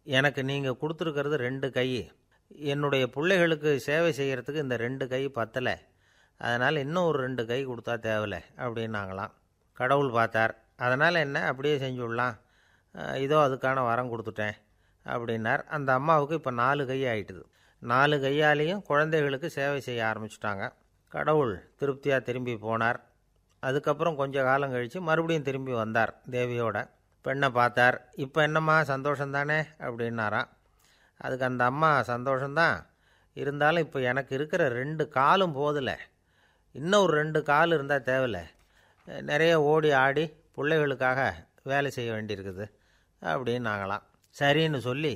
எனக்கு நீங்கள் கொடுத்துருக்கிறது ரெண்டு கை என்னுடைய பிள்ளைகளுக்கு சேவை செய்கிறதுக்கு இந்த ரெண்டு கை பத்தலை அதனால் இன்னும் ஒரு ரெண்டு கை கொடுத்தா தேவலை அப்படின்னாங்களாம் கடவுள் பார்த்தார் அதனால் என்ன அப்படியே செஞ்சு விடலாம் அஹ் இதோ அதுக்கான வரம் கொடுத்துட்டேன் அப்படின்னார் அந்த அம்மாவுக்கு இப்போ நாலு கை ஆயிட்டுது நாலு கையாலேயும் குழந்தைகளுக்கு சேவை செய்ய ஆரம்பிச்சிட்டாங்க கடவுள் திருப்தியாக திரும்பி போனார் அதுக்கப்புறம் கொஞ்ச காலம் கழித்து மறுபடியும் திரும்பி வந்தார் தேவியோட பெண்ணை பார்த்தார் இப்போ என்னம்மா சந்தோஷம் தானே அப்படின்னாராம் அதுக்கு அந்த அம்மா சந்தோஷம்தான் இருந்தாலும் இப்போ எனக்கு இருக்கிற ரெண்டு காலும் போதில்லை இன்னும் ஒரு ரெண்டு கால் இருந்தால் தேவையில்ல நிறைய ஓடி ஆடி பிள்ளைகளுக்காக வேலை செய்ய வேண்டியிருக்குது அப்படின்னு நாங்களாம் சரின்னு சொல்லி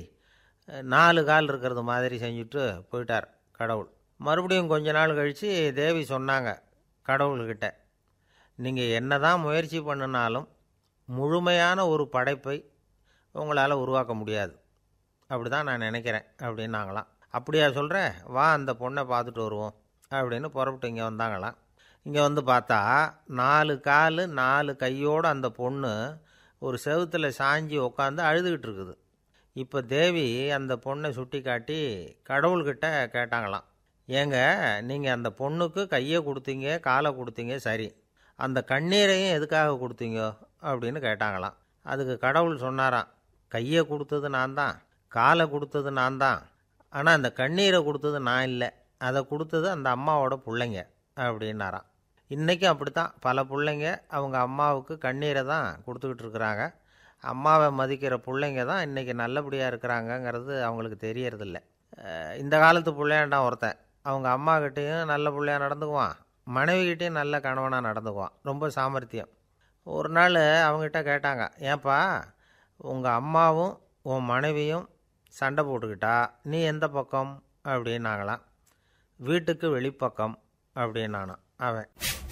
நாலு கால் இருக்கிறது மாதிரி செஞ்சுட்டு போயிட்டார் கடவுள் மறுபடியும் கொஞ்ச நாள் கழித்து தேவி சொன்னாங்க கடவுள்கிட்ட நீங்கள் என்ன தான் முயற்சி பண்ணினாலும் முழுமையான ஒரு படைப்பை உங்களால் உருவாக்க முடியாது அப்படி தான் நான் நினைக்கிறேன் அப்படின்னாங்களாம் அப்படியா சொல்கிறேன் வா அந்த பொண்ணை பார்த்துட்டு வருவோம் அப்படின்னு புறப்பட்டு இங்கே வந்தாங்களாம் இங்கே வந்து பார்த்தா நாலு கால் நாலு கையோடு அந்த பொண்ணு ஒரு செவுத்தில் சாஞ்சி உட்காந்து அழுதுகிட்டு இருக்குது இப்போ தேவி அந்த பொண்ணை சுட்டி காட்டி கடவுள்கிட்ட கேட்டாங்களாம் ஏங்க நீங்கள் அந்த பொண்ணுக்கு கையை கொடுத்தீங்க காலை கொடுத்தீங்க சரி அந்த கண்ணீரையும் எதுக்காக கொடுத்தீங்க அப்படின்னு கேட்டாங்களாம் அதுக்கு கடவுள் சொன்னாராம் கையை கொடுத்தது நான் தான் காலை கொடுத்தது நான் தான் ஆனால் அந்த கண்ணீரை கொடுத்தது நான் இல்லை அதை கொடுத்தது அந்த அம்மாவோட பிள்ளைங்க அப்படின்னாராம் இன்றைக்கும் அப்படி தான் பல பிள்ளைங்க அவங்க அம்மாவுக்கு கண்ணீரை தான் கொடுத்துக்கிட்டு இருக்கிறாங்க அம்மாவை மதிக்கிற பிள்ளைங்க தான் இன்றைக்கி நல்லபடியாக இருக்கிறாங்கங்கிறது அவங்களுக்கு தெரியறதில்ல அஹ் இந்த காலத்து பிள்ளையாண்டான் ஒருத்தன் அவங்க அம்மாக்கிட்டேயும் நல்ல பிள்ளையாக நடந்துக்குவான் மனைவிக்கிட்டேயும் நல்ல கணவனாக நடந்துக்குவான் ரொம்ப சாமர்த்தியம் ஒரு நாள் அவங்ககிட்ட கேட்டாங்க ஏன்பா உங்கள் அம்மாவும் உன் மனைவியும் சண்டை போட்டுக்கிட்டா நீ எந்த பக்கம் அப்படின்னாங்களாம் வீட்டுக்கு வெளிப்பக்கம் அப்படின்னானா அவன்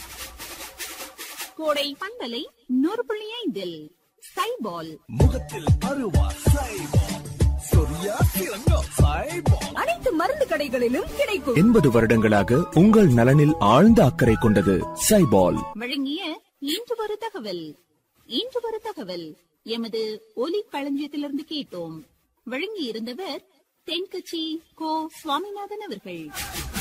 கோடை பண்பலை நூறு புள்ளி ஐந்தில் சைபால் முகத்தில் அருவா சைபால் சொரியா கிழங்கோ சைபால் அனைத்து மருந்து கடைகளிலும் கிடைக்கும் எண்பது வருடங்களாக உங்கள் நலனில் ஆழ்ந்த அக்கறை கொண்டது சைபால் வழங்கிய இன்று ஒரு தகவல் இன்று ஒரு தகவல் எமது ஒலி களஞ்சியத்திலிருந்து கேட்டோம் வழங்கி இருந்தவர் தென்கட்சி கோ சுவாமிநாதன் அவர்கள்